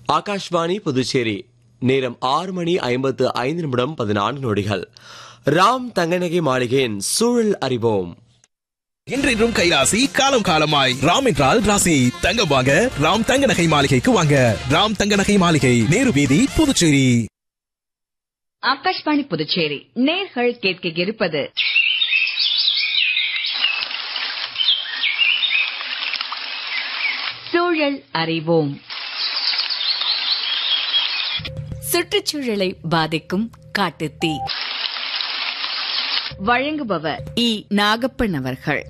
ஆகாஷ்வாணி புதுச்சேரி நேரம் ஆறு மணி ஐம்பத்து ஐந்து நிமிடம் பதினான்கு நொடிகள் ராம் தங்கநகை மாளிகையின் சூழல் அறிவோம் இன்றின்றும் கைராசி காலம் காலமாய் ராம் என்றால் ராசி தங்கம் வாங்க ராம் தங்க நகை மாளிகைக்கு வாங்க ராம் தங்க நகை மாளிகை நேரு வீதி புதுச்சேரி ஆகாஷ்வாணி புதுச்சேரி நேர்கள் கேட்க இருப்பது சூழல் அறிவோம் சுற்றுச்சூழலை பாதிக்கும் காட்டுத்தீ வழங்குபவர் இ நாகப்பன் அவர்கள்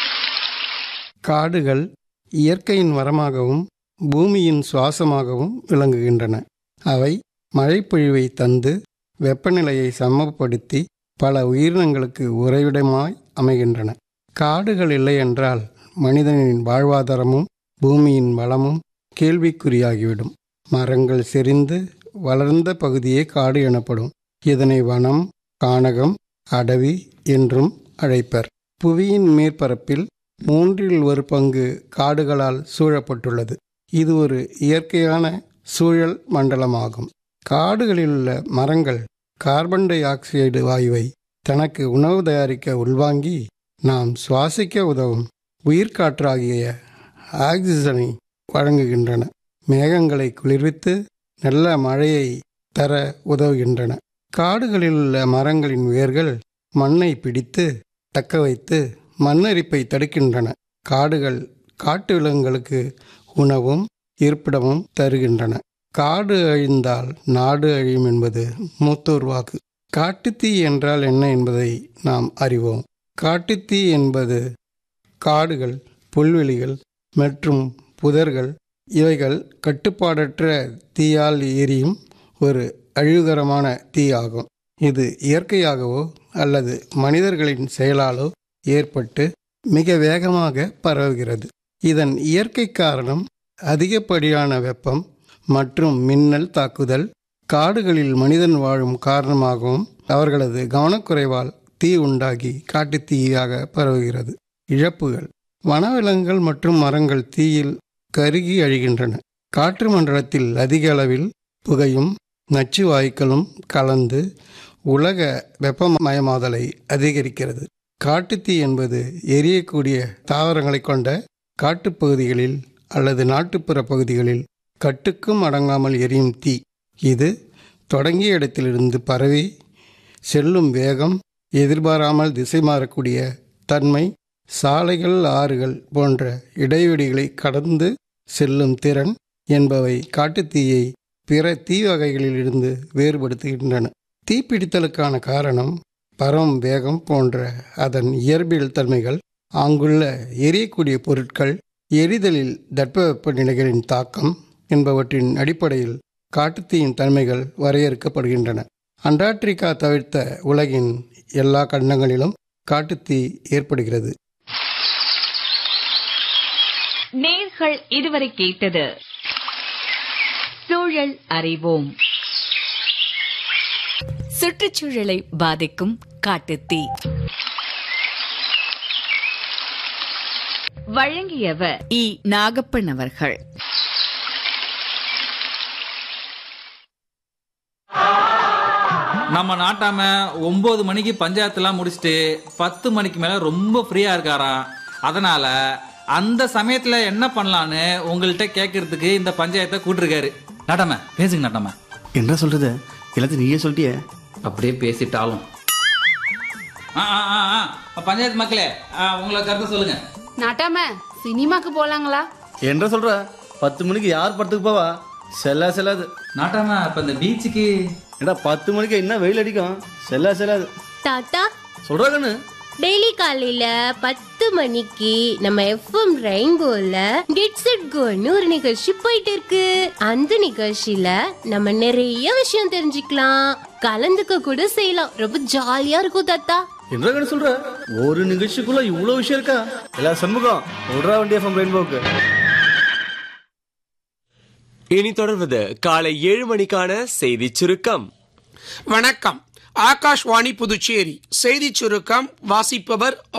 காடுகள் இயற்கையின் வரமாகவும் பூமியின் சுவாசமாகவும் விளங்குகின்றன அவை மழைப்பொழிவை தந்து வெப்பநிலையை சமப்படுத்தி பல உயிரினங்களுக்கு உறைவிடமாய் அமைகின்றன காடுகள் இல்லை என்றால் மனிதனின் வாழ்வாதாரமும் பூமியின் வளமும் கேள்விக்குறியாகிவிடும் மரங்கள் செறிந்து வளர்ந்த பகுதியே காடு எனப்படும் இதனை வனம் கானகம் அடவி என்றும் அழைப்பர் புவியின் மேற்பரப்பில் மூன்றில் ஒரு பங்கு காடுகளால் சூழப்பட்டுள்ளது இது ஒரு இயற்கையான சூழல் மண்டலமாகும் காடுகளில் உள்ள மரங்கள் கார்பன் டை ஆக்சைடு வாயுவை தனக்கு உணவு தயாரிக்க உள்வாங்கி நாம் சுவாசிக்க உதவும் உயிர்காற்றாகிய ஆக்சிஜனை வழங்குகின்றன மேகங்களை குளிர்வித்து நல்ல மழையை தர உதவுகின்றன காடுகளில் உள்ள மரங்களின் வேர்கள் மண்ணை பிடித்து தக்க வைத்து மண்ணரிப்பை தடுக்கின்றன காடுகள் காட்டு விலங்குகளுக்கு உணவும் இருப்பிடமும் தருகின்றன காடு அழிந்தால் நாடு அழியும் என்பது மூத்தோர் வாக்கு காட்டுத்தீ என்றால் என்ன என்பதை நாம் அறிவோம் காட்டுத்தீ என்பது காடுகள் புல்வெளிகள் மற்றும் புதர்கள் இவைகள் கட்டுப்பாடற்ற தீயால் எரியும் ஒரு அழிவுகரமான தீ ஆகும் இது இயற்கையாகவோ அல்லது மனிதர்களின் செயலாலோ ஏற்பட்டு மிக வேகமாக பரவுகிறது இதன் இயற்கை காரணம் அதிகப்படியான வெப்பம் மற்றும் மின்னல் தாக்குதல் காடுகளில் மனிதன் வாழும் காரணமாகவும் அவர்களது கவனக்குறைவால் தீ உண்டாகி காட்டுத் தீயாக பரவுகிறது இழப்புகள் வனவிலங்குகள் மற்றும் மரங்கள் தீயில் கருகி அழிகின்றன காற்று மண்டலத்தில் அதிக அளவில் புகையும் நச்சு வாயுக்களும் கலந்து உலக வெப்பமயமாதலை அதிகரிக்கிறது காட்டுத்தீ என்பது எரியக்கூடிய தாவரங்களை கொண்ட காட்டுப்பகுதிகளில் அல்லது நாட்டுப்புற பகுதிகளில் கட்டுக்கும் அடங்காமல் எரியும் தீ இது தொடங்கிய இடத்திலிருந்து பரவி செல்லும் வேகம் எதிர்பாராமல் திசை மாறக்கூடிய தன்மை சாலைகள் ஆறுகள் போன்ற இடைவெளிகளை கடந்து செல்லும் திறன் என்பவை காட்டுத்தீயை பிற தீ வகைகளிலிருந்து வேறுபடுத்துகின்றன தீப்பிடித்தலுக்கான காரணம் பரவும் வேகம் போன்ற அதன் இயற்பியல் தன்மைகள் அங்குள்ள எரியக்கூடிய பொருட்கள் எரிதலில் தட்பவெப்ப நிலைகளின் தாக்கம் என்பவற்றின் அடிப்படையில் காட்டுத்தீயின் தன்மைகள் வரையறுக்கப்படுகின்றன அண்டார்டிகா தவிர்த்த உலகின் எல்லா கண்டங்களிலும் காட்டுத்தீ ஏற்படுகிறது நேர்கள் இதுவரை கேட்டது சூழல் அறிவோம் சுற்றுச்சூழலை பாதிக்கும் காட்டுத்தீ வழங்கியவர் இ நாகப்பன் அவர்கள் நம்ம நாட்டாம ஒன்பது மணிக்கு பஞ்சாயத்துலாம் முடிச்சுட்டு பத்து மணிக்கு மேல ரொம்ப ஃப்ரீயா இருக்காராம் அதனால அந்த சமயத்துல என்ன பண்ணலான்னு உங்கள்கிட்ட கேட்கறதுக்கு இந்த பஞ்சாயத்தை கூட்டிருக்காரு நாட்டாம பேசுங்க நாட்டாம என்ன சொல்றது எல்லாத்தையும் நீயே சொல்லிட்டியே அப்படியே பேசிட்டாலும் ஆ, ஆ, ஆ, ஆ. பஞ்சாயத்து மக்களே ஆ, உங்களை கருத்து சொல்லுங்க நாட்டாம சினிமாக்கு போலாங்களா என்ன சொல்ற பத்து மணிக்கு யார் படத்துக்கு போவா செல்லா செல்லாது நாட்டாம இப்ப இந்த பீச்சுக்கு ஏடா பத்து மணிக்கு என்ன வெயில் அடிக்கும் செல்லா செல்லாது தாத்தா சொல்றா கண்ணு டெய்லி காலையில பத்து மணிக்கு நம்ம எஃப்எம் ரெயின்போல கெட்ஸ் இட் கோன்னு ஒரு நிகழ்ச்சி போயிட்டு இருக்கு அந்த நிகழ்ச்சியில நம்ம நிறைய விஷயம் தெரிஞ்சுக்கலாம் கலந்துக்க கூட செய்யலாம் ரொம்ப ஜாலியா இருக்கும் தாத்தா என்ன கண்ணு சொல்ற ஒரு நிகழ்ச்சிக்குள்ள இவ்வளவு விஷயம் இருக்கா எல்லா சண்முகம் விடுறா வண்டி எஃப்எம் ரெயின்போக்கு இனி தொடர்வது காலை ஏழு மணிக்கான செய்தி சுருக்கம் வணக்கம் ஆகாஷ்வாணி புதுச்சேரி செய்திச் சுருக்கம் வாசிப்பவர்